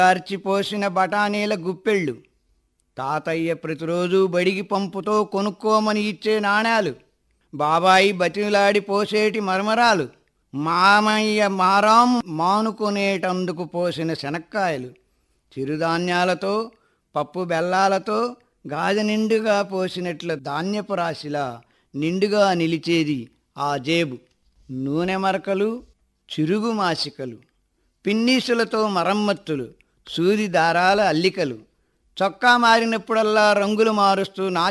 కార్చిపోసిన బఠానీల గుప్పెళ్ళు తాతయ్య ప్రతిరోజు బడికి పంపుతో కొనుక్కోమని ఇచ్చే నాణాలు బాబాయి బతిలాడి పోసేటి మరమరాలు మామయ్య మారాం మానుకునేటందుకు పోసిన శనక్కాయలు చిరుధాన్యాలతో పప్పు బెల్లాలతో గాజ నిండుగా పోసినట్ల ధాన్యపు రాశిలా నిండుగా నిలిచేది ఆ జేబు నూనె మరకలు చిరుగు మాసికలు పిన్నీసులతో మరమ్మత్తులు సూది దారాల అల్లికలు చొక్కా మారినప్పుడల్లా రంగులు మారుస్తూ నా